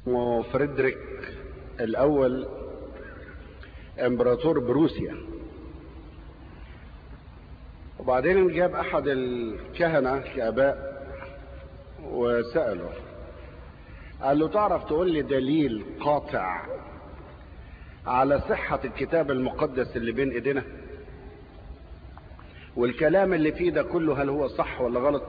اسمه فريدريك الاول امبراطور بروسيا وبعدين جاب احد الكهنة الاباء وسأله قال له تعرف تقول لي دليل قاطع على صحة الكتاب المقدس اللي بين ايدينا والكلام اللي فيه ده كله هل هو صح ولا غلط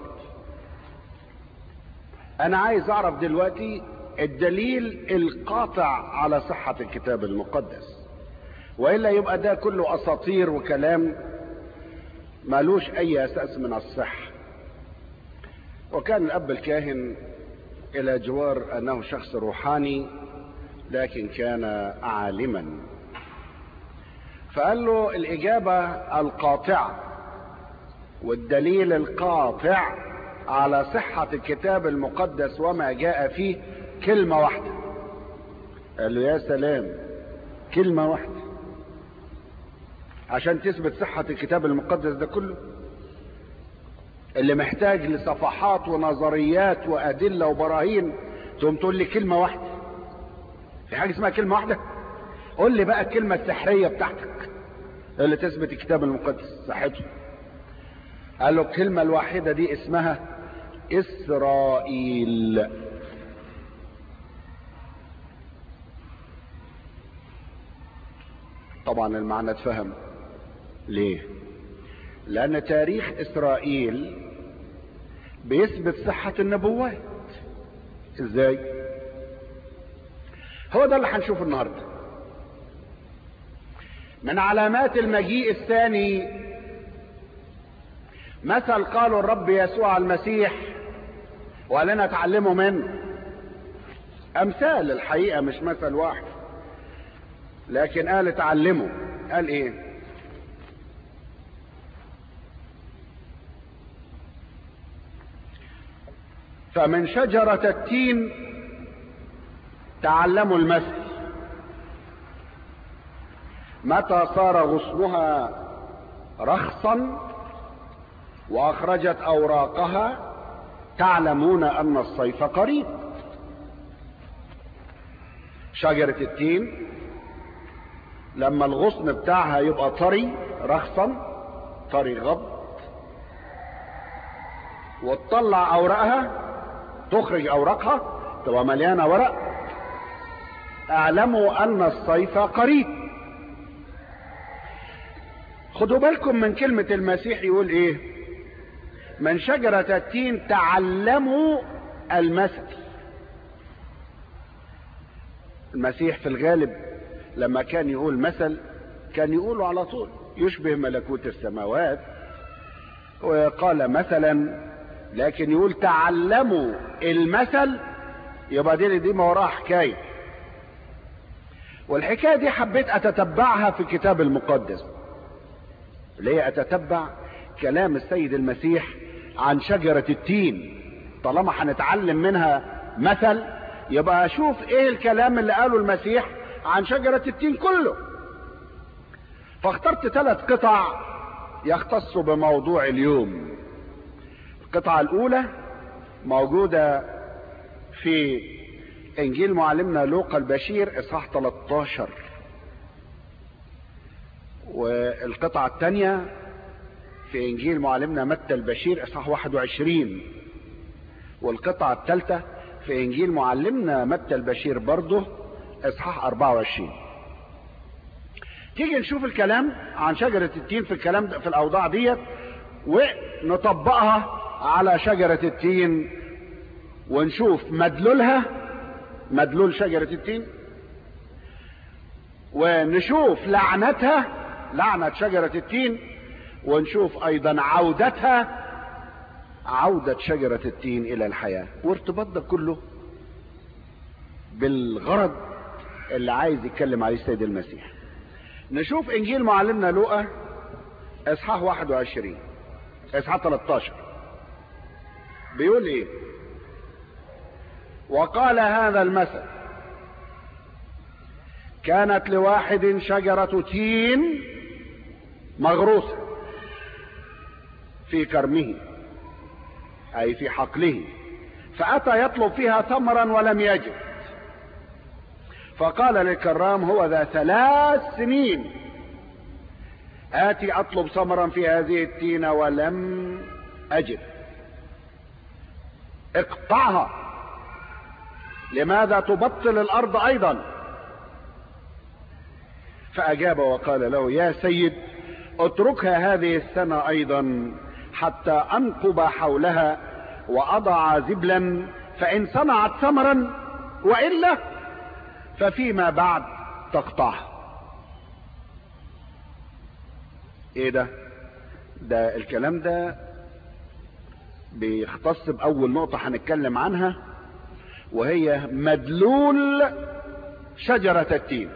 انا عايز اعرف دلوقتي الدليل القاطع على صحة الكتاب المقدس والا يبقى ده كله اساطير وكلام مالوش اي اساس من الصحة وكان الاب الكاهن الى جوار انه شخص روحاني لكن كان عالما فقال له الاجابة القاطعة والدليل القاطع على صحة الكتاب المقدس وما جاء فيه كلمة واحدة قال له يا سلام كلمة واحدة عشان تثبت صحة الكتاب المقدس ده كله اللي محتاج لصفحات ونظريات وأدلة وبراهين تقوم تقول لي كلمة واحدة في حاجة اسمها كلمة واحدة قول لي بقى الكلمة السحرية بتاعتك اللي تثبت الكتاب المقدس صحته قال له الكلمة الواحدة دي اسمها إسرائيل طبعا المعنى اتفهم ليه لأن تاريخ إسرائيل بيثبت صحة النبوات ازاي هو ده اللي هنشوفه النهارده من علامات المجيء الثاني مثل قاله الرب يسوع المسيح وقال لنا اتعلموا منه امثال الحقيقه مش مثل واحد لكن قال اتعلموا قال ايه فمن شجرة التين تعلموا المثل متى صار غصنها رخصا واخرجت اوراقها تعلمون ان الصيف قريب شجرة التين لما الغصن بتاعها يبقى طري رخصا طري غض وتطلع اوراقها تخرج اوراقها تبقى مليانه ورق اعلموا ان الصيف قريب خدوا بالكم من كلمة المسيح يقول ايه من شجرة التين تعلموا المثل المسيح في الغالب لما كان يقول مثل كان يقوله على طول يشبه ملكوت السماوات وقال مثلا لكن يقول تعلموا المثل يبقى دي دي ما وراها حكايه والحكايه دي حبيت اتتبعها في الكتاب المقدس اللي هي اتتبع كلام السيد المسيح عن شجرة التين طالما هنتعلم منها مثل يبقى اشوف ايه الكلام اللي قاله المسيح عن شجرة التين كله فاخترت ثلاث قطع يختص بموضوع اليوم القطعة الاولى موجودة في انجيل معلمنا لوقا البشير اصحاح 13 والقطعة الثانية في انجيل معلمنا متى البشير اصحاح 21 والقطعة الثالثة في انجيل معلمنا متى البشير برضه اصحاح 24 تيجي نشوف الكلام عن شجرة التين في الكلام ده في الاوضاع ديت ونطبقها على شجرة التين ونشوف مدلولها مدلول شجرة التين ونشوف لعنتها لعنة شجرة التين ونشوف ايضا عودتها عودة شجرة التين الى الحياة وارتباط ده كله بالغرض اللي عايز يتكلم عليه السيد المسيح نشوف انجيل معلمنا لوقا اصحاح 21 اصحاح 13 بيقول ايه وقال هذا المثل كانت لواحد شجرة تين مغروسة في كرمه أي في حقله فأتى يطلب فيها ثمرا ولم يجد فقال للكرام هو ذا ثلاث سنين آتي أطلب ثمرا في هذه التينة ولم أجد اقطعها لماذا تبطل الأرض أيضا فأجاب وقال له يا سيد اتركها هذه السنة أيضا حتى أنقب حولها وأضع زبلا فإن صنعت ثمرا وإلا ففيما بعد تقطعها ايه ده ده الكلام ده بيختص باول نقطة هنتكلم عنها وهي مدلول شجرة التين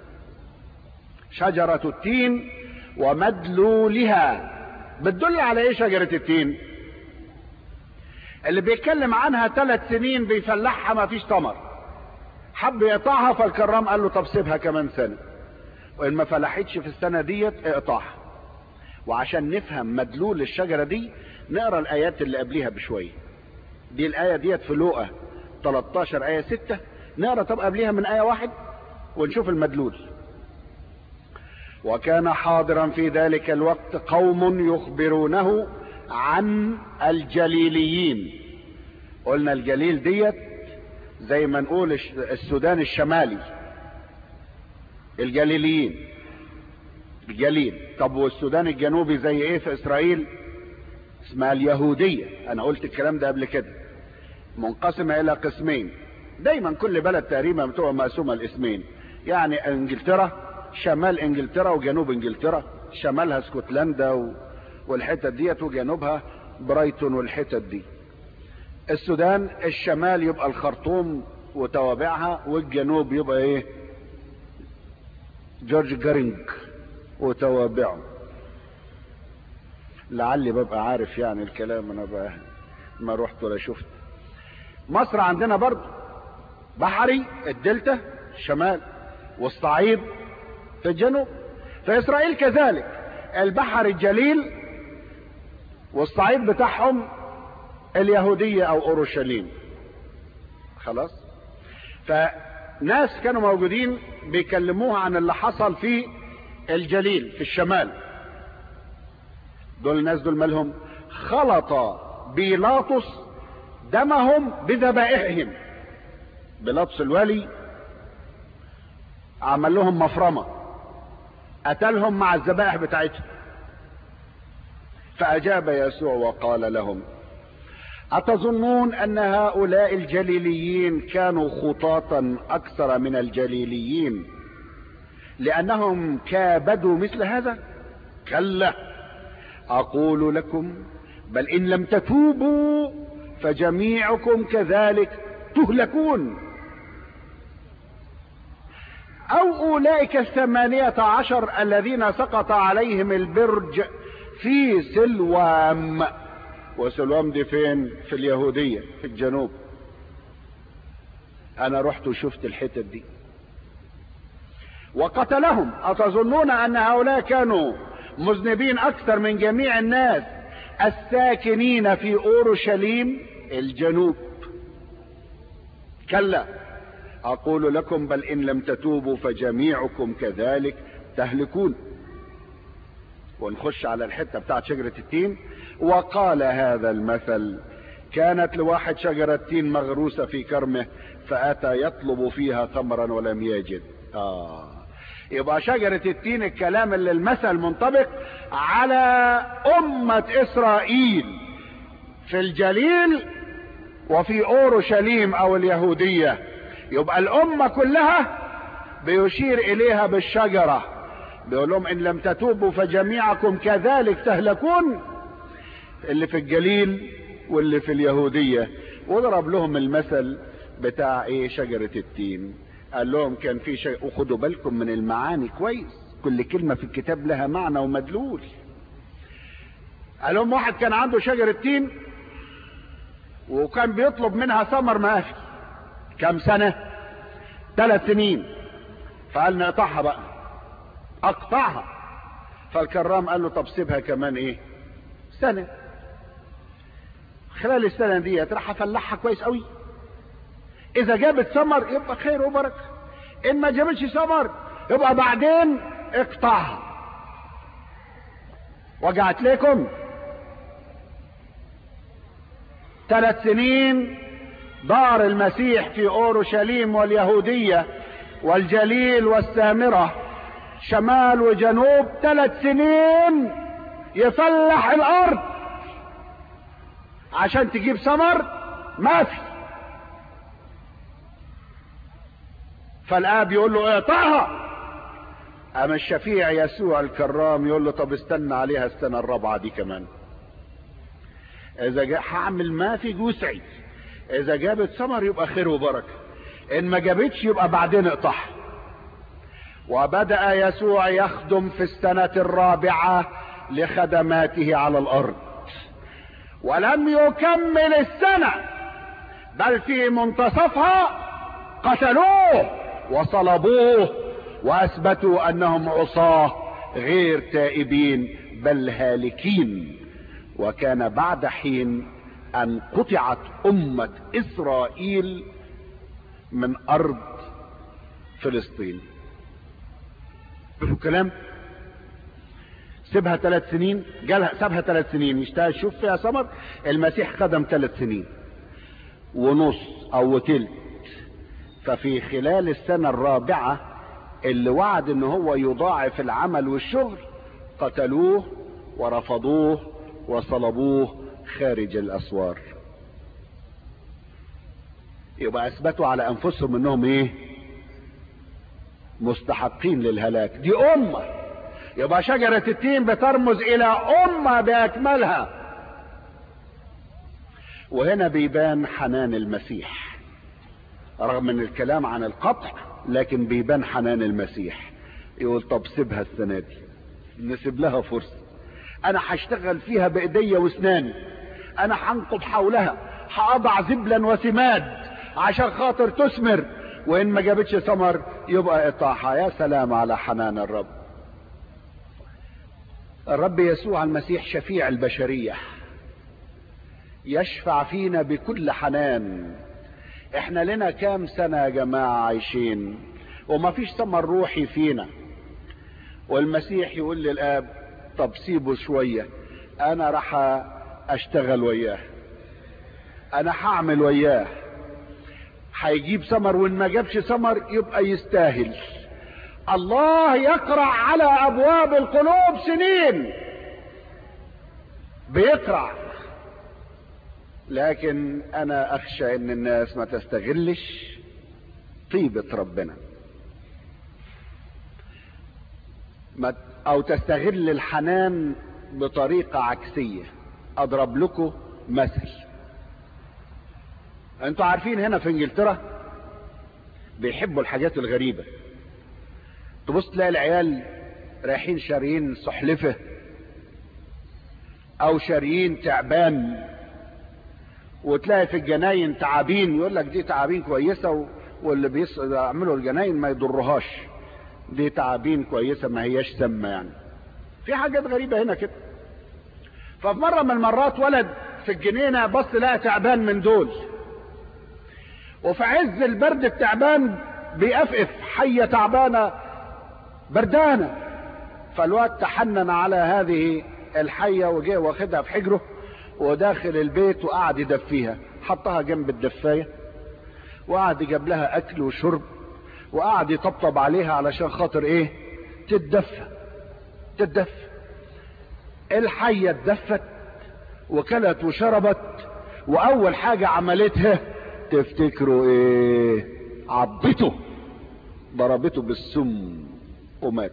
شجرة التين ومدلولها بتدل على ايه شجرة التين اللي بيتكلم عنها ثلاث سنين بيفلحها ما فيش تمر حب يقطعها فالكرام قال له طب سيبها كمان سنة وان ما فلحتش في السنة ديت اقطعها وعشان نفهم مدلول الشجرة دي نقرا الايات اللي قبليها بشوية دي الاية ديت في لوقا 13 اية 6 نقرا طب قبليها من اية واحد ونشوف المدلول وكان حاضرا في ذلك الوقت قوم يخبرونه عن الجليليين قلنا الجليل ديت زي ما نقول السودان الشمالي الجليليين الجليل طب والسودان الجنوبي زي ايه في اسرائيل اسمها اليهودية انا قلت الكلام ده قبل كده منقسمة الى قسمين دايما كل بلد تقريبا بتبقى مقسومة لاسمين يعني انجلترا شمال انجلترا وجنوب انجلترا شمالها اسكتلندا و... والحتت ديت وجنوبها برايتون والحتت دي السودان الشمال يبقى الخرطوم وتوابعها والجنوب يبقى ايه جورج جارينج وتوابعه لعلي ببقى عارف يعني الكلام انا بقى ما رحت ولا شفت مصر عندنا برضه بحري الدلتا الشمال والصعيد في الجنوب في اسرائيل كذلك البحر الجليل والصعيد بتاعهم اليهودية او اورشليم خلاص فناس كانوا موجودين بيكلموها عن اللي حصل في الجليل في الشمال دول الناس دول مالهم خلط بيلاطس دمهم بذبائحهم بيلاطس الوالي عمل لهم مفرمه قتلهم مع الذبائح بتاعتهم فاجاب يسوع وقال لهم اتظنون ان هؤلاء الجليليين كانوا خطاطا اكثر من الجليليين لانهم كابدوا مثل هذا كلا اقول لكم بل ان لم تتوبوا فجميعكم كذلك تهلكون او اولئك الثمانية عشر الذين سقط عليهم البرج في سلوام وسلوام دي فين في اليهودية في الجنوب انا رحت وشفت الحتت دي وقتلهم اتظنون ان هؤلاء كانوا مذنبين اكثر من جميع الناس الساكنين في اورشليم الجنوب كلا اقول لكم بل ان لم تتوبوا فجميعكم كذلك تهلكون ونخش على الحته بتاعت شجره التين وقال هذا المثل كانت لواحد شجرة تين مغروسة في كرمه فأتى يطلب فيها ثمرا ولم يجد آه يبقى شجرة التين الكلام اللي المثل منطبق على أمة إسرائيل في الجليل وفي أورشليم أو اليهودية يبقى الأمة كلها بيشير إليها بالشجرة بيقول لهم إن لم تتوبوا فجميعكم كذلك تهلكون اللي في الجليل واللي في اليهودية وضرب لهم المثل بتاع ايه شجرة التين قال لهم كان في شيء وخدوا بالكم من المعاني كويس كل كلمة في الكتاب لها معنى ومدلول قال لهم واحد كان عنده شجرة تين وكان بيطلب منها ثمر ما في كم سنة ثلاث سنين فقال نقطعها بقى اقطعها فالكرام قال له طب سيبها كمان ايه سنة خلال السنة دي راح افلحها كويس قوي اذا جابت ثمر يبقى خير وبركة ان ما جابتش ثمر يبقى بعدين اقطعها وجعت لكم ثلاث سنين دار المسيح في اورشليم واليهودية والجليل والسامرة شمال وجنوب ثلاث سنين يفلح الارض عشان تجيب ثمر ما في فالاب يقول له اقطعها اما الشفيع يسوع الكرام يقول له طب استنى عليها السنه الرابعه دي كمان اذا جاء هعمل ما في جوسعي اذا جابت ثمر يبقى خير وبركه ان ما جابتش يبقى بعدين اقطعها وبدا يسوع يخدم في السنه الرابعه لخدماته على الارض ولم يكمل السنه بل في منتصفها قتلوه وصلبوه واثبتوا انهم عصاه غير تائبين بل هالكين وكان بعد حين ان قطعت امه اسرائيل من ارض فلسطين شوفوا الكلام سيبها ثلاث سنين جالها سابها ثلاث سنين مش تشوف فيها ثمر المسيح خدم ثلاث سنين ونص او تلت ففي خلال السنة الرابعة اللي وعد ان هو يضاعف العمل والشغل قتلوه ورفضوه وصلبوه خارج الاسوار يبقى اثبتوا على انفسهم انهم ايه مستحقين للهلاك دي امة يبقى شجرة التين بترمز الى امة باكملها وهنا بيبان حنان المسيح رغم ان الكلام عن القطع لكن بيبان حنان المسيح يقول طب سيبها السنة دي نسيب لها فرصة انا هشتغل فيها بايديا واسناني انا هنقض حولها هاضع زبلا وسماد عشان خاطر تثمر وان ما جابتش ثمر يبقى اطاحة يا سلام على حنان الرب الرب يسوع المسيح شفيع البشرية يشفع فينا بكل حنان احنا لنا كام سنة يا جماعة عايشين وما فيش ثمر روحي فينا والمسيح يقول للاب طب سيبه شوية انا راح اشتغل وياه انا هعمل وياه هيجيب ثمر وان ما جابش ثمر يبقى يستاهل الله يقرع على ابواب القلوب سنين بيقرع لكن انا اخشى ان الناس ما تستغلش طيبة ربنا ما او تستغل الحنان بطريقة عكسية اضرب لكم مثل انتوا عارفين هنا في انجلترا بيحبوا الحاجات الغريبة تبص تلاقي العيال رايحين شاريين سحلفة او شاريين تعبان وتلاقي في الجناين تعابين يقول لك دي تعابين كويسة و... واللي بيعملوا الجناين ما يضرهاش دي تعابين كويسة ما هياش سامة يعني في حاجات غريبة هنا كده ففي مرة من المرات ولد في الجنينة بص لقى تعبان من دول وفي عز البرد التعبان بيقفقف حية تعبانة بردانة فالواد تحنن على هذه الحية وجه واخدها في حجره وداخل البيت وقعد يدفيها حطها جنب الدفاية وقعد يجيب لها اكل وشرب وقعد يطبطب عليها علشان خاطر ايه تتدفى تتدفى الحية اتدفت وكلت وشربت واول حاجة عملتها تفتكروا ايه عضته ضربته بالسم ومات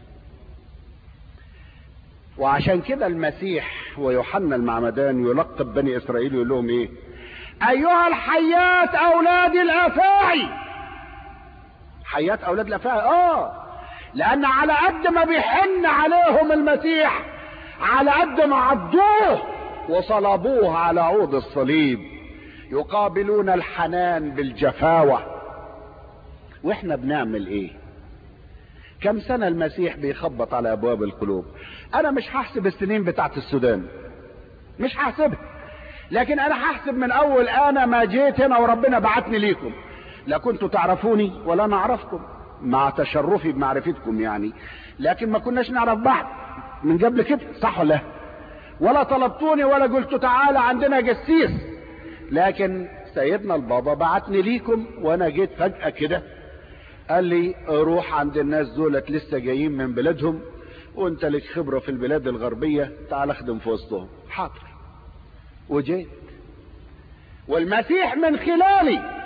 وعشان كده المسيح ويوحنا المعمدان يلقب بني اسرائيل يقول لهم ايه ايها الحيات اولاد الافاعي حيات اولاد الافاعي اه لان على قد ما بيحن عليهم المسيح على قد ما عضوه وصلبوه على عود الصليب يقابلون الحنان بالجفاوة واحنا بنعمل ايه كم سنة المسيح بيخبط على ابواب القلوب انا مش هحسب السنين بتاعت السودان مش هحسبها لكن انا هحسب من اول انا ما جيت هنا وربنا بعتني ليكم لا كنتوا تعرفوني ولا انا اعرفكم مع تشرفي بمعرفتكم يعني لكن ما كناش نعرف بعض من قبل كده صح ولا ولا طلبتوني ولا قلت تعالى عندنا جسيس لكن سيدنا البابا بعتني ليكم وانا جيت فجأة كده قال لي روح عند الناس دولت لسه جايين من بلادهم وانت لك خبرة في البلاد الغربية تعال اخدم في وسطهم حاضر وجيت والمسيح من خلالي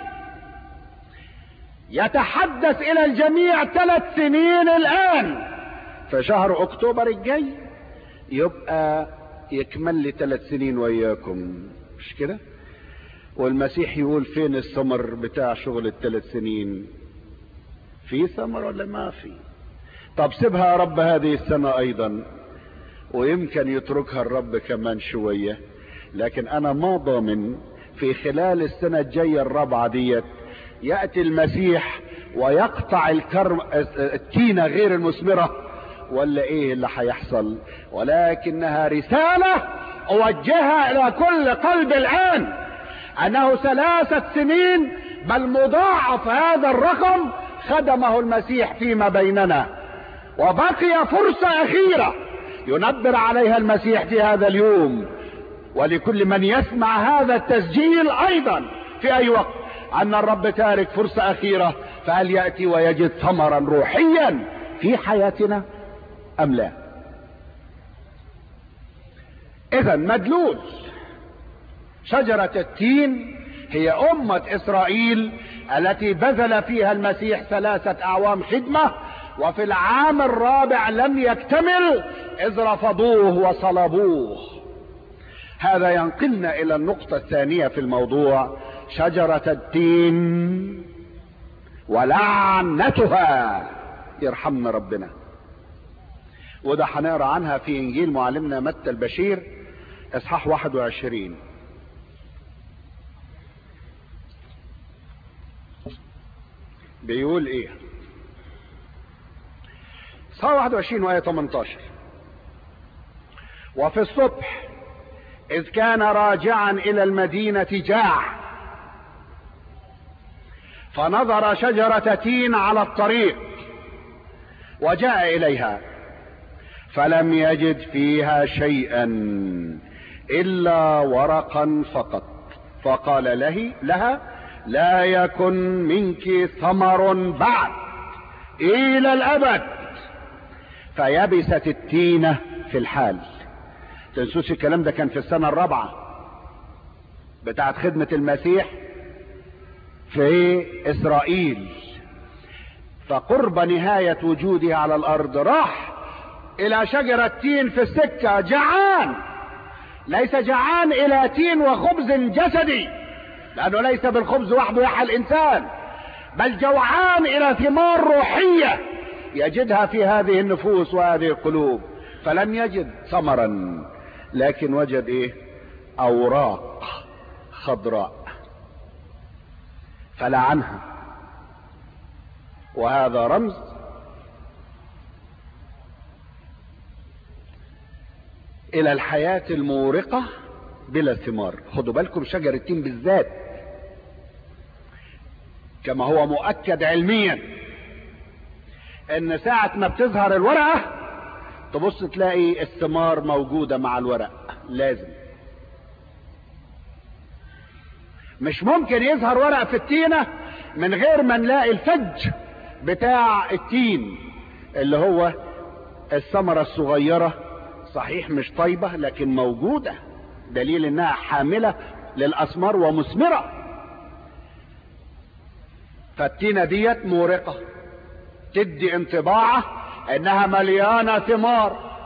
يتحدث الى الجميع ثلاث سنين الان في شهر اكتوبر الجاي يبقى يكمل لي ثلاث سنين وياكم مش كده والمسيح يقول فين الثمر بتاع شغل الثلاث سنين في ثمر ولا ما في طب سيبها يا رب هذه السنة ايضا ويمكن يتركها الرب كمان شوية لكن انا ما ضامن في خلال السنة الجاية الرابعة ديت يأتي المسيح ويقطع الكرم التينة غير المثمرة ولا ايه اللي هيحصل ولكنها رسالة اوجهها الى كل قلب الان انه ثلاثة سنين بل مضاعف هذا الرقم خدمه المسيح فيما بيننا وبقي فرصة اخيرة ينبر عليها المسيح في هذا اليوم ولكل من يسمع هذا التسجيل ايضا في اي وقت ان الرب تارك فرصة اخيرة فهل يأتي ويجد ثمرا روحيا في حياتنا ام لا اذا مدلول شجرة التين هي امة اسرائيل التي بذل فيها المسيح ثلاثة اعوام خدمة وفي العام الرابع لم يكتمل اذ رفضوه وصلبوه هذا ينقلنا الى النقطة الثانية في الموضوع شجرة التين ولعنتها يرحمنا ربنا وده هنقرا عنها في انجيل معلمنا متى البشير اصحاح 21 بيقول ايه صار 21 وآية 18 وفي الصبح إذ كان راجعا إلى المدينة جاع فنظر شجرة تين على الطريق وجاء إليها فلم يجد فيها شيئا إلا ورقا فقط فقال له لها لا يكن منك ثمر بعد إلى الأبد فيبست التينة في الحال تنسوش الكلام ده كان في السنة الرابعة بتاعت خدمة المسيح في إسرائيل فقرب نهاية وجوده على الأرض راح إلى شجرة تين في السكة جعان ليس جعان إلى تين وخبز جسدي لأنه ليس بالخبز وحده يحيى الإنسان بل جوعان إلى ثمار روحية يجدها في هذه النفوس وهذه القلوب فلم يجد ثمرا لكن وجد ايه اوراق خضراء فلعنها وهذا رمز الى الحياة المورقة بلا ثمار خدوا بالكم شجر التين بالذات كما هو مؤكد علميا ان ساعة ما بتظهر الورقة تبص تلاقي الثمار موجودة مع الورق لازم مش ممكن يظهر ورق في التينة من غير ما نلاقي الفج بتاع التين اللي هو الثمرة الصغيرة صحيح مش طيبة لكن موجودة دليل انها حاملة للاسمار ومثمرة فالتينة ديت مورقة تدي انطباعه انها مليانة ثمار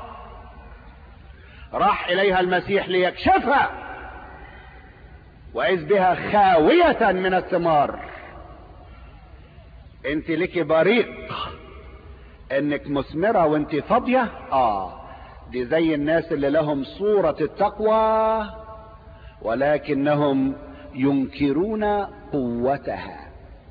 راح اليها المسيح ليكشفها واذ بها خاوية من الثمار انت لك بريق انك مثمرة وانت فاضية اه دي زي الناس اللي لهم صورة التقوى ولكنهم ينكرون قوتها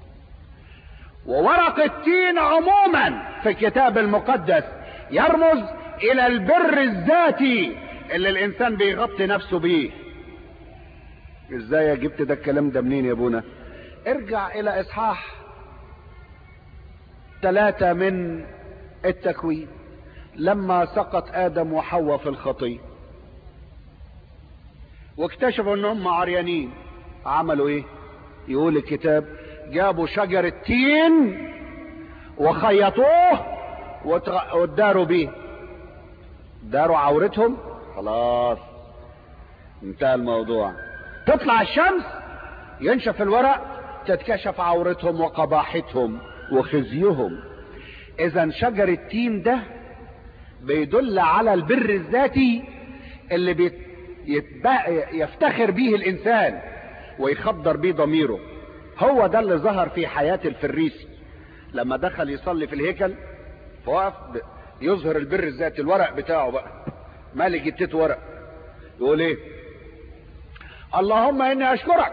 وورق التين عموما في الكتاب المقدس يرمز الى البر الذاتي اللي الانسان بيغطي نفسه بيه ازاي جبت ده الكلام ده منين يا ابونا ارجع الى اصحاح ثلاثة من التكوين لما سقط آدم وحواء في الخطية واكتشفوا انهم عريانين عملوا ايه يقول الكتاب جابوا شجر التين وخيطوه واداروا بيه داروا عورتهم خلاص انتهى الموضوع تطلع الشمس ينشف الورق تتكشف عورتهم وقباحتهم وخزيهم اذا شجر التين ده بيدل على البر الذاتي اللي بيت يفتخر به الانسان ويخدر به ضميره هو ده اللي ظهر في حياة الفريسي لما دخل يصلي في الهيكل فوقف يظهر البر الذاتي الورق بتاعه بقى مالك جتته ورق يقول ايه اللهم اني اشكرك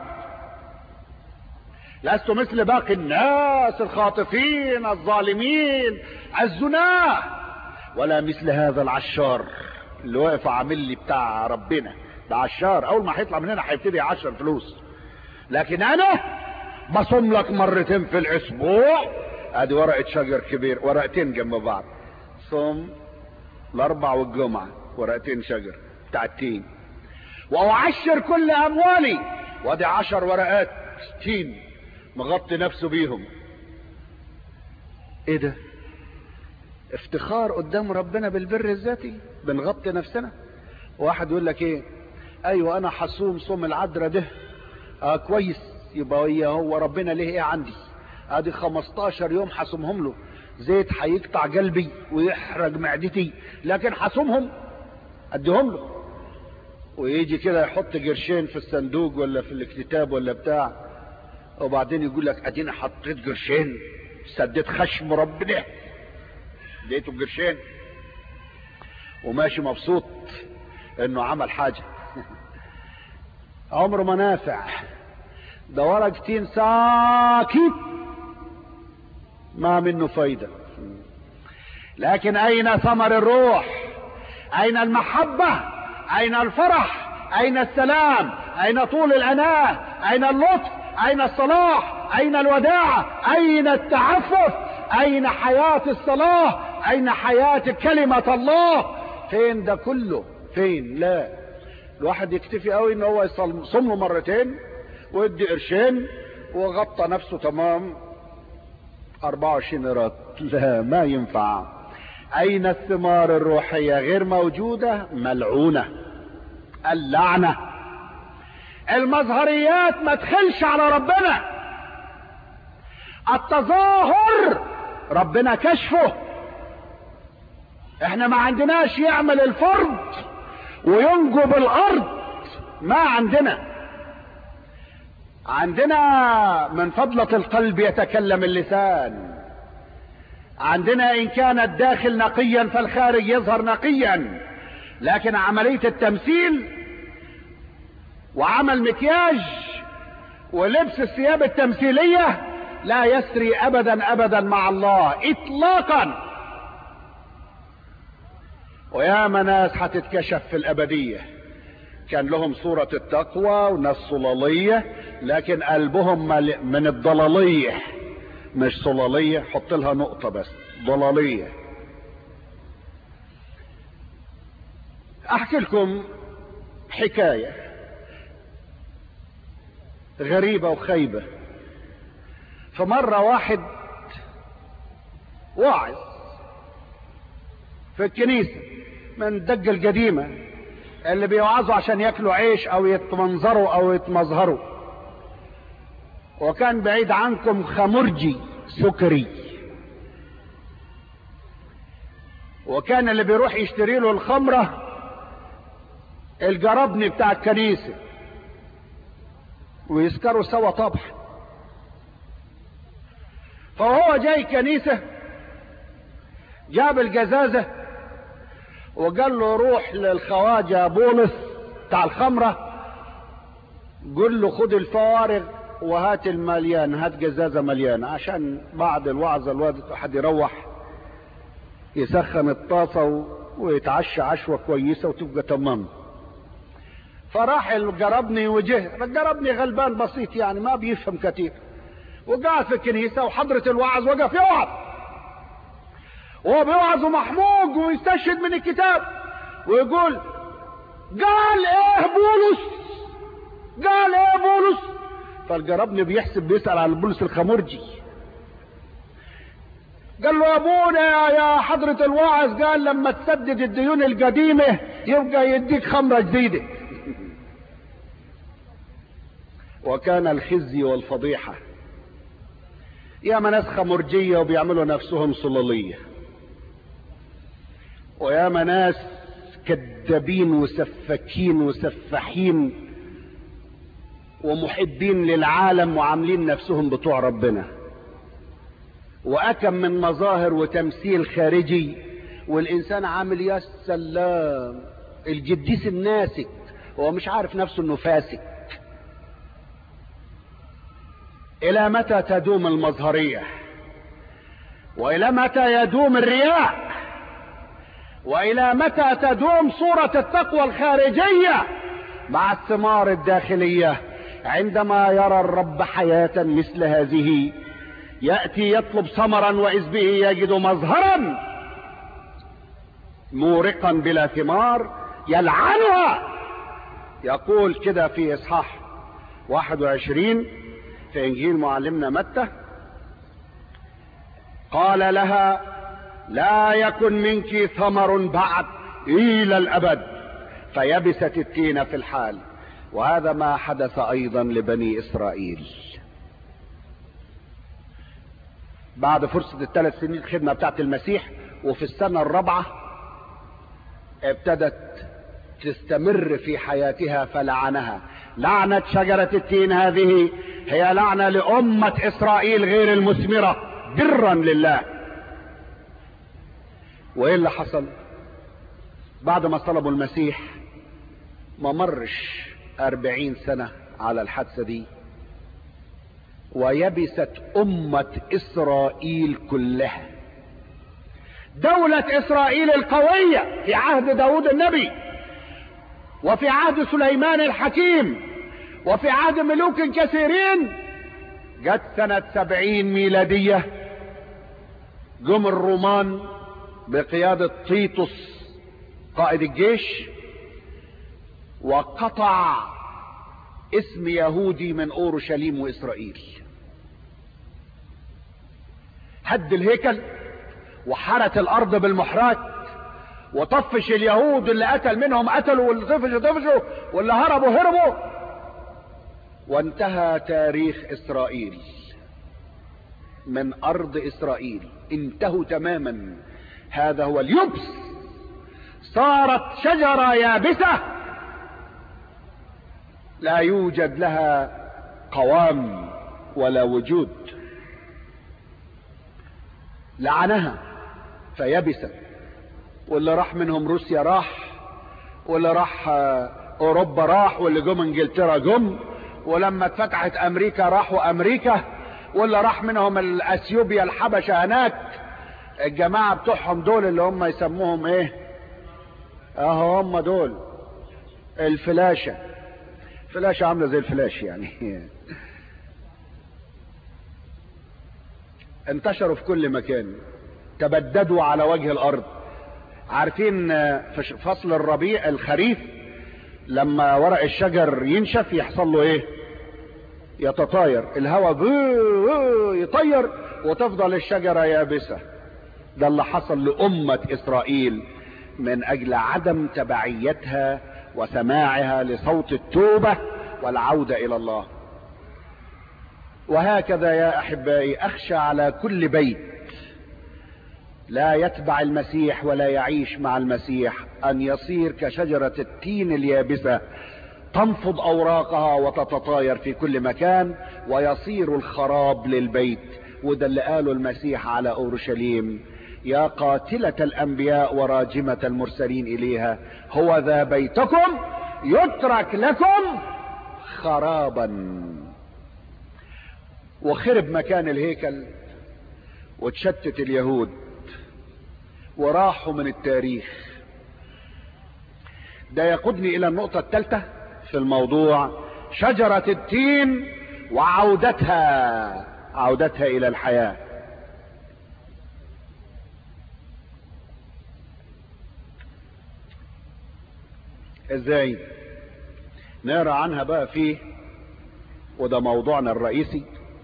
لست مثل باقي الناس الخاطفين الظالمين الزناه ولا مثل هذا العشار اللي واقف عامل لي بتاع ربنا ده عشار اول ما هيطلع من هنا هيبتدي يعشر فلوس لكن انا بصوم لك مرتين في الاسبوع ادي ورقه شجر كبير ورقتين جنب بعض صوم الاربع والجمعه ورقتين شجر بتاع التين واعشر كل اموالي وادي عشر ورقات تين مغطي نفسه بيهم ايه ده افتخار قدام ربنا بالبر الذاتي بنغطي نفسنا واحد يقول لك ايه ايوه انا حصوم صوم العذراء ده اه كويس يبقى هي هو ربنا ليه ايه عندي ادي 15 يوم حصومهم له زيت هيقطع قلبي ويحرق معدتي لكن حصومهم اديهم له ويجي كده يحط قرشين في الصندوق ولا في الكتاب ولا بتاع وبعدين يقول لك ادينا حطيت قرشين سديت خشم ربنا اديته قرشين وماشي مبسوط انه عمل حاجه عمره ما نافع ده ورق تين ساكت ما منه فايدة لكن أين ثمر الروح أين المحبة أين الفرح أين السلام أين طول الأناة أين اللطف أين الصلاح أين الوداعة أين التعفف أين حياة الصلاة أين حياة كلمة الله فين ده كله فين لا الواحد يكتفي قوي ان هو يصوم له مرتين ويدي قرشين وغطى نفسه تمام 24 قيراط لا ما ينفع اين الثمار الروحيه غير موجوده ملعونه اللعنه المظهريات ما تخلش على ربنا التظاهر ربنا كشفه احنا ما عندناش يعمل الفرد وينجو بالارض ما عندنا عندنا من فضلة القلب يتكلم اللسان عندنا ان كان الداخل نقيا فالخارج يظهر نقيا لكن عملية التمثيل وعمل مكياج ولبس الثياب التمثيلية لا يسري ابدا ابدا مع الله اطلاقا ويا ناس هتتكشف في الابدية كان لهم صورة التقوى وناس صلالية لكن قلبهم من الضلالية مش صلالية حط لها نقطة بس ضلالية احكي لكم حكاية غريبة وخيبة فمرة واحد واعظ في الكنيسة من الدقة القديمة اللي بيوعظوا عشان ياكلوا عيش او يتمنظروا او يتمظهروا وكان بعيد عنكم خمرجي سكري وكان اللي بيروح يشتري له الخمرة الجربني بتاع الكنيسة ويسكروا سوا طبعا فهو جاي كنيسة جاب الجزازة وقال له روح للخواجة بولس بتاع الخمرة قل له خد الفوارغ وهات المليان هات جزازة مليانة عشان بعد الوعظة الواد حد يروح يسخن الطاسة ويتعشى عشوة كويسة وتبقى تمام فراح الجربني وجه الجربني غلبان بسيط يعني ما بيفهم كتير وقعد في الكنيسة وحضرة الوعظ وقف يوعظ وهو بيوعظ محمود ويستشهد من الكتاب ويقول قال ايه بولس قال ايه بولس فالجربني بيحسب بيسأل على بولس الخمرجي قال له يا ابونا يا حضرة الواعظ قال لما تسدد الديون القديمة يبقى يديك خمرة جديدة وكان الخزي والفضيحة يا ناس خمرجية وبيعملوا نفسهم صلالية ويا ناس كذابين وسفاكين وسفاحين ومحبين للعالم وعاملين نفسهم بتوع ربنا وأكم من مظاهر وتمثيل خارجي والإنسان عامل يا سلام الجديس الناسك هو مش عارف نفسه انه فاسك الى متى تدوم المظهرية والى متى يدوم الرياء والى متى تدوم صورة التقوى الخارجية مع الثمار الداخلية عندما يرى الرب حياة مثل هذه يأتي يطلب ثمرا وإذ به يجد مظهرا مورقا بلا ثمار يلعنها يقول كده في إصحاح 21 في إنجيل معلمنا متى قال لها لا يكن منك ثمر بعد إلى الأبد فيبست التين في الحال وهذا ما حدث أيضا لبني إسرائيل بعد فرصة الثلاث سنين الخدمة بتاعت المسيح وفي السنة الرابعة ابتدت تستمر في حياتها فلعنها لعنة شجرة التين هذه هي لعنة لأمة إسرائيل غير المثمرة برا لله وإيه اللي حصل بعد ما طلبوا المسيح ما مرش أربعين سنة على الحادثة دي ويبست أمة إسرائيل كلها دولة إسرائيل القوية في عهد داود النبي وفي عهد سليمان الحكيم وفي عهد ملوك كثيرين جت سنة سبعين ميلادية جم الرومان بقيادة تيتوس قائد الجيش وقطع اسم يهودي من اورشليم واسرائيل هد الهيكل وحرت الارض بالمحرات وطفش اليهود اللي قتل منهم قتلوا واللي طفشوا طفشوا واللي هربوا هربوا وانتهى تاريخ اسرائيل من ارض اسرائيل انتهوا تماما هذا هو اليبس صارت شجرة يابسة لا يوجد لها قوام ولا وجود لعنها فيبست واللي راح منهم روسيا راح واللي راح اوروبا راح واللي جم انجلترا جم ولما اتفتحت امريكا راحوا امريكا واللي راح منهم الاثيوبيا الحبشه هناك الجماعه بتوعهم دول اللي هم يسموهم ايه اهو هم دول الفلاشه فلاشة عاملة زي الفلاش يعني انتشروا في كل مكان تبددوا على وجه الارض عارفين في فصل الربيع الخريف لما ورق الشجر ينشف يحصل له ايه يتطاير الهواء يطير وتفضل الشجرة يابسة ده اللي حصل لأمة إسرائيل من أجل عدم تبعيتها وسماعها لصوت التوبة والعودة إلى الله وهكذا يا أحبائي أخشى على كل بيت لا يتبع المسيح ولا يعيش مع المسيح أن يصير كشجرة التين اليابسة تنفض أوراقها وتتطاير في كل مكان ويصير الخراب للبيت وده اللي قاله المسيح على أورشليم يا قاتلة الأنبياء وراجمة المرسلين إليها هو ذا بيتكم يترك لكم خرابا وخرب مكان الهيكل وتشتت اليهود وراحوا من التاريخ ده يقودني الى النقطة الثالثة في الموضوع شجرة التين وعودتها عودتها الى الحياة ازاي نقرا عنها بقى فيه وده موضوعنا الرئيسي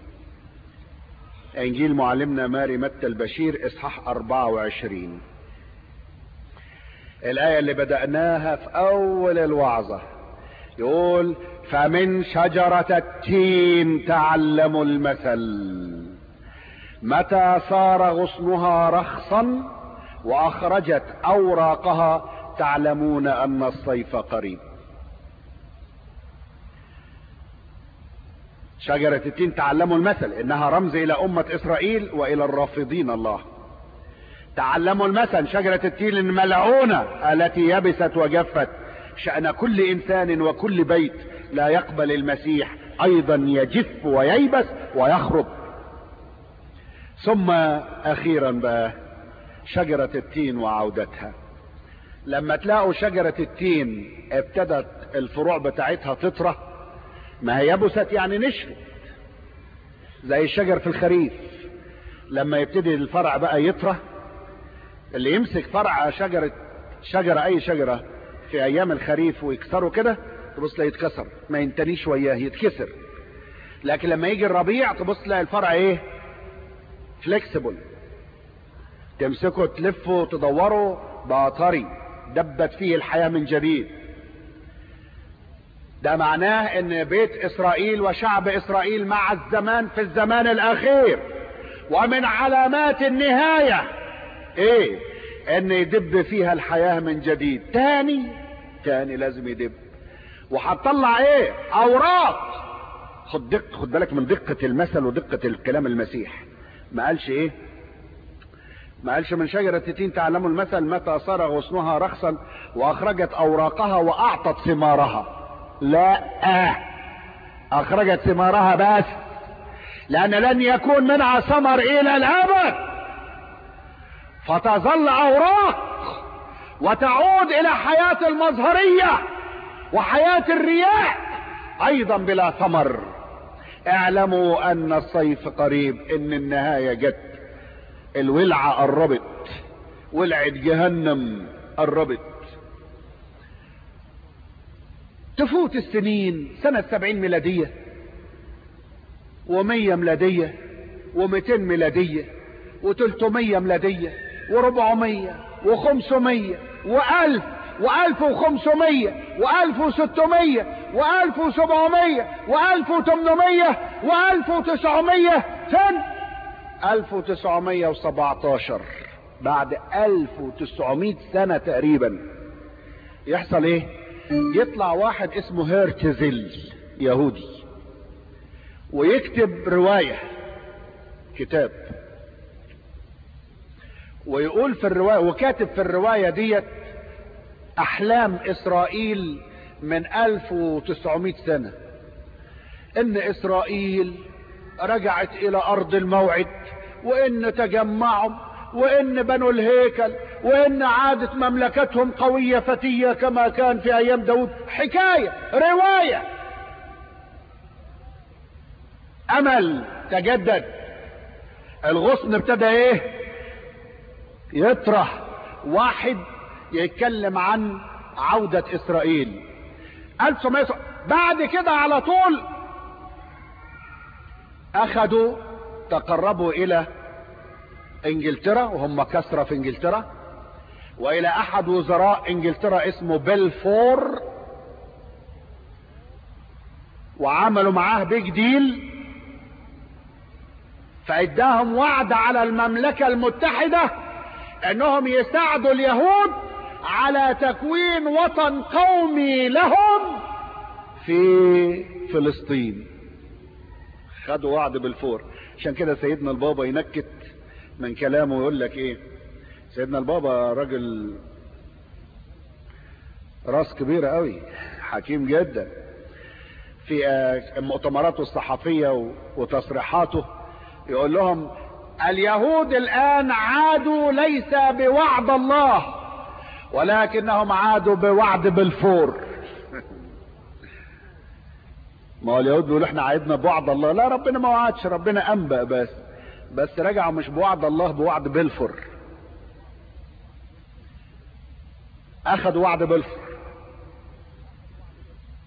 انجيل معلمنا ماري متى البشير اصحاح 24 الايه اللي بدأناها في اول الوعظة يقول فمن شجرة التين تعلموا المثل متى صار غصنها رخصا واخرجت اوراقها تعلمون ان الصيف قريب شجرة التين تعلموا المثل انها رمز الى امة اسرائيل والى الرافضين الله تعلموا المثل شجرة التين الملعونة التي يبست وجفت شأن كل انسان وكل بيت لا يقبل المسيح ايضا يجف وييبس ويخرب ثم اخيرا بقى شجرة التين وعودتها لما تلاقوا شجرة التين ابتدت الفروع بتاعتها تطرى ما هي يبست يعني نشفت زي الشجر في الخريف لما يبتدي الفرع بقى يطرى اللي يمسك فرع شجرة شجرة اي شجرة في ايام الخريف ويكسره كده تبص لا يتكسر ما ينتنيش وياه يتكسر لكن لما يجي الربيع تبص تلاقي الفرع ايه فليكسيبل تمسكه تلفه تدوره بقى طري دبت فيه الحياة من جديد ده معناه ان بيت اسرائيل وشعب اسرائيل مع الزمان في الزمان الاخير ومن علامات النهاية ايه ان يدب فيها الحياة من جديد تاني تاني لازم يدب وهتطلع ايه اوراق خد دق خد بالك من دقة المثل ودقة الكلام المسيح ما قالش ايه ما قالش من شجرة التين تعلموا المثل متى صار غصنها رخصا واخرجت اوراقها واعطت ثمارها لا اخرجت ثمارها بس لان لن يكون منها ثمر الى الابد فتظل اوراق وتعود الى حياة المظهرية وحياة الرياء ايضا بلا ثمر اعلموا ان الصيف قريب ان النهاية جت الولعة قربت ولعة جهنم قربت تفوت السنين سنة سبعين ميلادية ومية ميلادية ومئتين ميلادية وتلتمية ميلادية وربعمية وخمسمية والف والف وخمسمية والف وستمية والف وسبعمية والف وتمنمية والف وتسعمية سنة 1917 بعد 1900 سنة تقريبا يحصل ايه يطلع واحد اسمه هيرتزل يهودي ويكتب رواية كتاب ويقول في الرواية وكاتب في الرواية ديت احلام اسرائيل من 1900 سنة ان اسرائيل رجعت الى ارض الموعد وان تجمعوا وان بنوا الهيكل وان عادت مملكتهم قوية فتية كما كان في ايام داود حكاية رواية امل تجدد الغصن ابتدى ايه يطرح واحد يتكلم عن عودة اسرائيل 1900 بعد كده على طول اخذوا تقربوا الى انجلترا وهم كسرة في انجلترا والى احد وزراء انجلترا اسمه بيلفور وعملوا معاه بيج ديل فاداهم وعد على المملكة المتحدة انهم يساعدوا اليهود على تكوين وطن قومي لهم في فلسطين خدوا وعد بالفور عشان كده سيدنا البابا ينكت من كلامه ويقول لك ايه سيدنا البابا راجل راس كبيرة قوي حكيم جدا في مؤتمراته الصحفية وتصريحاته يقول لهم اليهود الان عادوا ليس بوعد الله ولكنهم عادوا بوعد بالفور ما هو اليهود بيقولوا احنا عيدنا بوعد الله لا ربنا ما وعدش ربنا انبأ بس بس رجعوا مش بوعد الله بوعد بلفر اخذوا وعد بلفر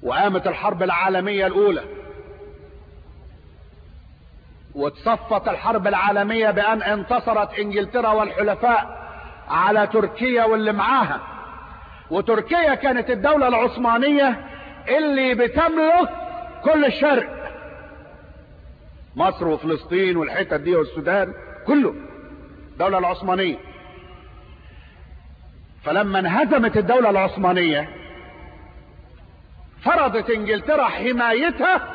وقامت الحرب العالمية الاولى واتصفت الحرب العالمية بان انتصرت انجلترا والحلفاء على تركيا واللي معاها وتركيا كانت الدولة العثمانية اللي بتملك كل الشرق مصر وفلسطين والحتت دي والسودان كله الدولة العثمانية فلما انهزمت الدولة العثمانية فرضت انجلترا حمايتها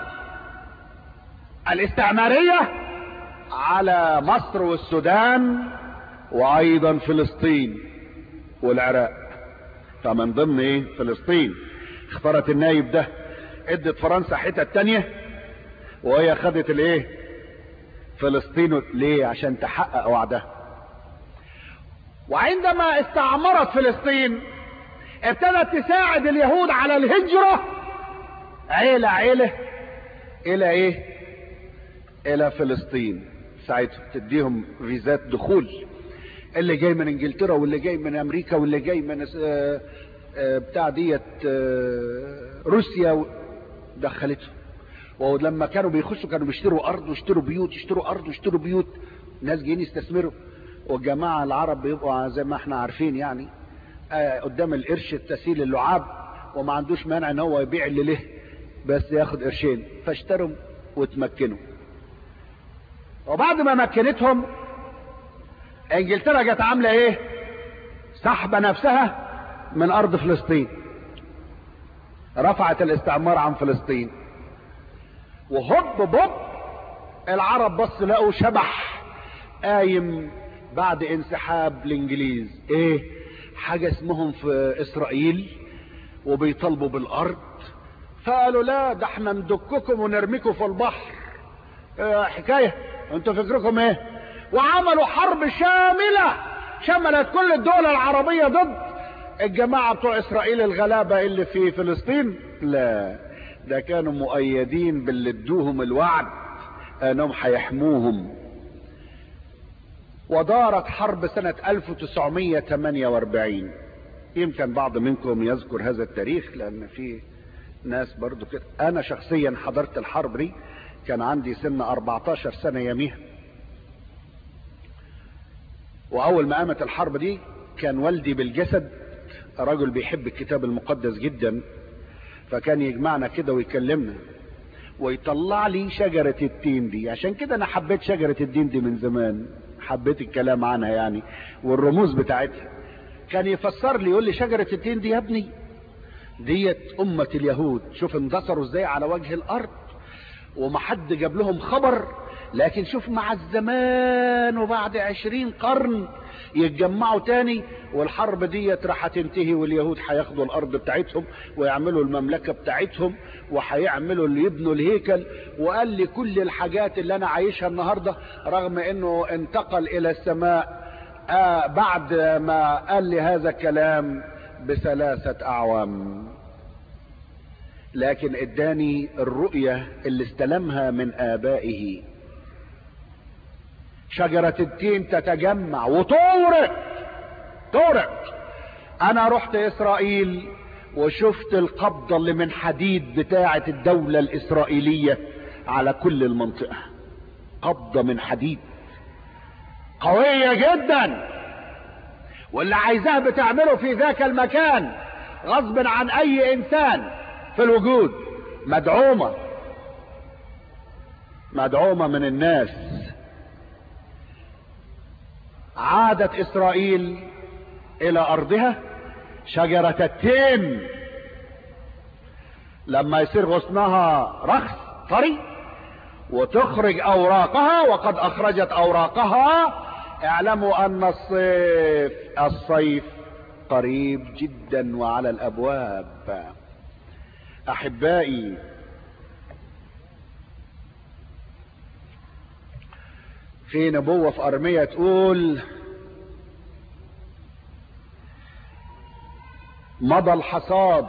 الاستعمارية على مصر والسودان وايضا فلسطين والعراق فمن ضمن ايه فلسطين اختارت النايب ده ادت فرنسا حتة تانية وهي خدت الايه فلسطين ليه عشان تحقق وعدها وعندما استعمرت فلسطين ابتدت تساعد اليهود على الهجرة عيلة عيلة الى ايه الى فلسطين ساعتها تديهم فيزات دخول اللي جاي من انجلترا واللي جاي من امريكا واللي جاي من آه آه بتاع ديت آه روسيا دخلته ولما كانوا بيخشوا كانوا بيشتروا ارض ويشتروا بيوت يشتروا ارض ويشتروا بيوت ناس جايين يستثمروا والجماعة العرب بيبقوا زي ما احنا عارفين يعني قدام القرش التسيل اللعاب وما عندوش مانع ان هو يبيع اللي له بس ياخد قرشين فاشتروا وتمكنوا وبعد ما مكنتهم انجلترا جت عامله ايه سحبه نفسها من ارض فلسطين رفعت الاستعمار عن فلسطين وهوب بوب العرب بص لقوا شبح قايم بعد انسحاب الانجليز ايه حاجه اسمهم في اسرائيل وبيطالبوا بالارض فقالوا لا ده احنا ندككم ونرميكم في البحر اه حكايه انتوا فكركم ايه وعملوا حرب شامله شملت كل الدول العربيه ضد الجماعه بتوع اسرائيل الغلابه اللي في فلسطين لا ده كانوا مؤيدين باللي ادوهم الوعد انهم هيحموهم ودارت حرب سنة 1948 يمكن بعض منكم يذكر هذا التاريخ لان في ناس برضو كده انا شخصيا حضرت الحرب دي كان عندي سن 14 سنة يميها واول ما قامت الحرب دي كان والدي بالجسد رجل بيحب الكتاب المقدس جدا فكان يجمعنا كده ويكلمنا ويطلع لي شجرة التين دي عشان كده انا حبيت شجرة الدين دي من زمان حبيت الكلام عنها يعني والرموز بتاعتها كان يفسر لي يقول لي شجرة التين دي يا ابني ديت أمة اليهود شوف اندثروا ازاي على وجه الأرض وما حد جاب لهم خبر لكن شوف مع الزمان وبعد عشرين قرن يتجمعوا تاني والحرب ديت راح تنتهي واليهود هياخدوا الارض بتاعتهم ويعملوا المملكة بتاعتهم وهيعملوا اللي يبنوا الهيكل وقال لي كل الحاجات اللي انا عايشها النهاردة رغم انه انتقل الى السماء آه بعد ما قال لي هذا الكلام بثلاثة اعوام لكن اداني الرؤية اللي استلمها من ابائه شجرة التين تتجمع وتورق تورق انا رحت اسرائيل وشفت القبضة اللي من حديد بتاعة الدولة الاسرائيلية على كل المنطقة قبضة من حديد قوية جدا واللي عايزاه بتعمله في ذاك المكان غصب عن اي انسان في الوجود مدعومة مدعومة من الناس عادت اسرائيل الى ارضها شجرة التين لما يصير غصنها رخص طري وتخرج اوراقها وقد اخرجت اوراقها اعلموا ان الصيف الصيف قريب جدا وعلى الابواب احبائي في نبوة في ارمية تقول مضى الحصاد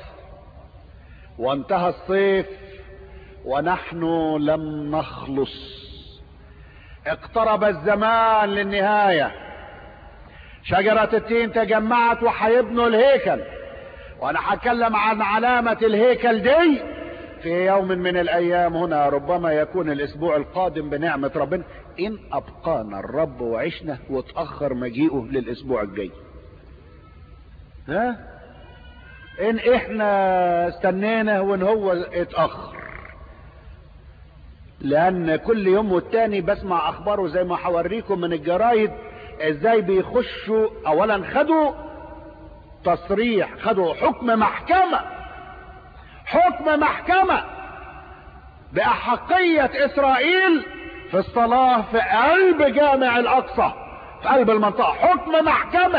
وانتهى الصيف ونحن لم نخلص اقترب الزمان للنهاية شجرة التين تجمعت وحيبنوا الهيكل وانا هتكلم عن علامة الهيكل دي في يوم من الايام هنا ربما يكون الاسبوع القادم بنعمة ربنا ان ابقانا الرب وعشنا وتأخر مجيئه للاسبوع الجاي ها ان احنا استنينا وان هو اتأخر لان كل يوم والتاني بسمع اخباره زي ما هوريكم من الجرايد ازاي بيخشوا اولا خدوا تصريح خدوا حكم محكمة حكم محكمة بأحقية إسرائيل في الصلاة في قلب جامع الأقصى في قلب المنطقة حكم محكمة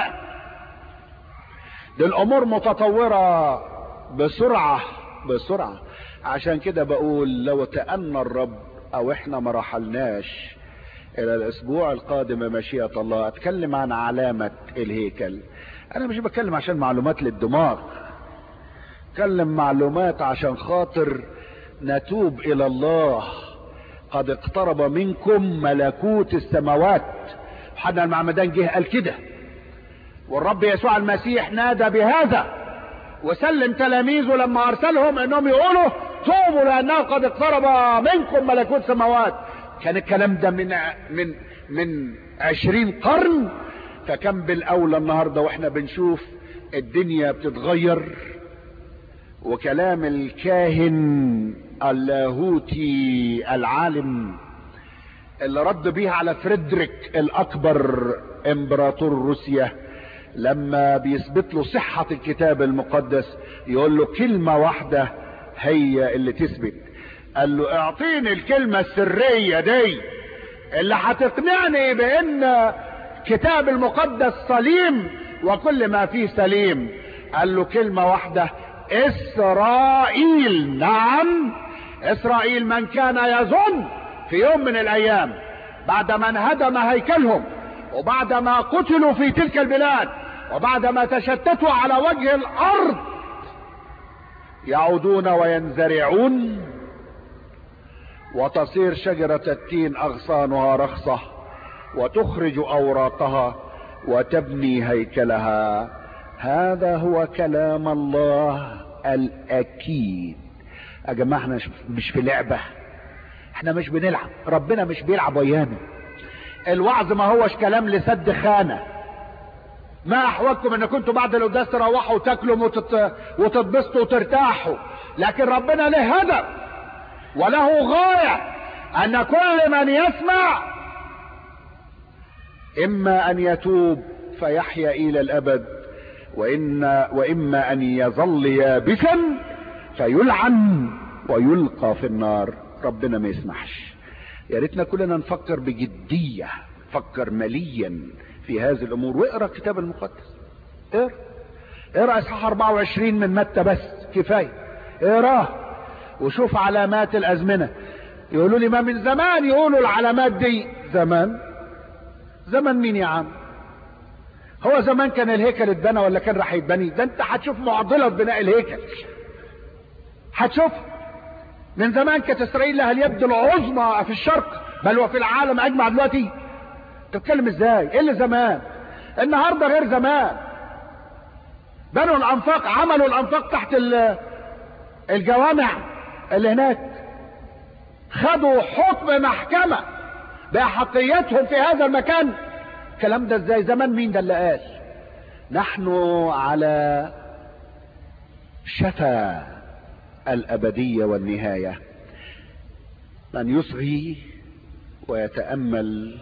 دي الأمور متطورة بسرعة بسرعة عشان كده بقول لو تأنى الرب أو إحنا ما رحلناش إلى الأسبوع القادم مشيئة الله أتكلم عن علامة الهيكل أنا مش بتكلم عشان معلومات للدماغ اتكلم معلومات عشان خاطر نتوب الى الله قد اقترب منكم ملكوت السماوات حنا المعمدان جه قال كده والرب يسوع المسيح نادى بهذا وسلم تلاميذه لما ارسلهم انهم يقولوا توبوا لانه قد اقترب منكم ملكوت السماوات كان الكلام ده من من من عشرين قرن فكم بالاولى النهارده واحنا بنشوف الدنيا بتتغير وكلام الكاهن اللاهوتي العالم اللي رد بيه على فريدريك الاكبر امبراطور روسيا لما بيثبت له صحة الكتاب المقدس يقول له كلمة واحدة هي اللي تثبت قال له اعطيني الكلمة السرية دي اللي هتقنعني بان كتاب المقدس سليم وكل ما فيه سليم قال له كلمة واحدة اسرائيل نعم اسرائيل من كان يظن في يوم من الايام بعدما انهدم هيكلهم وبعدما قتلوا في تلك البلاد وبعدما تشتتوا على وجه الارض يعودون وينزرعون وتصير شجرة التين اغصانها رخصة وتخرج اوراقها وتبني هيكلها هذا هو كلام الله الاكيد يا جماعه احنا مش في لعبه احنا مش بنلعب ربنا مش بيلعب ويانا الوعظ ما هوش كلام لسد خانه ما احوجكم ان كنتوا بعد القداس تروحوا وتاكلوا وتت... وتتبسطوا وترتاحوا لكن ربنا له هدف وله غايه ان كل من يسمع اما ان يتوب فيحيا الى الابد وإن وإما أن يظل يابسا فيلعن ويلقى في النار ربنا ما يسمحش يا ريتنا كلنا نفكر بجدية فكر مليا في هذه الأمور واقرا الكتاب المقدس اقرا اقرا اصحاح 24 من متى بس كفاية اقراه وشوف علامات الأزمنة يقولوا لي ما من زمان يقولوا العلامات دي زمان زمان مين يا عم هو زمان كان الهيكل اتبنى ولا كان راح يتبني ده انت هتشوف معضله في بناء الهيكل هتشوف من زمان كانت اسرائيل لها اليد العظمى في الشرق بل وفي العالم اجمع دلوقتي تتكلم ازاي ايه اللي زمان النهارده غير زمان بنوا الانفاق عملوا الانفاق تحت الجوامع اللي هناك خدوا حكم محكمه باحقيتهم في هذا المكان الكلام ده ازاي زمان مين ده اللي قال نحن على شفا الابديه والنهايه من يصغي ويتامل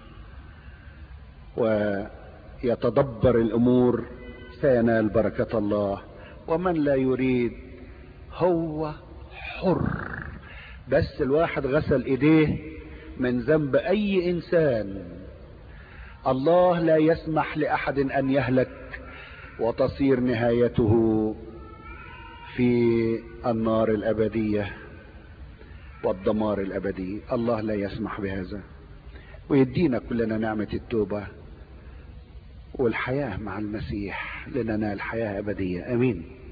ويتدبر الامور سينال بركه الله ومن لا يريد هو حر بس الواحد غسل ايديه من ذنب اي انسان الله لا يسمح لاحد ان يهلك وتصير نهايته في النار الابديه والدمار الابدي الله لا يسمح بهذا ويدينا كلنا نعمه التوبه والحياه مع المسيح لننال حياه ابديه امين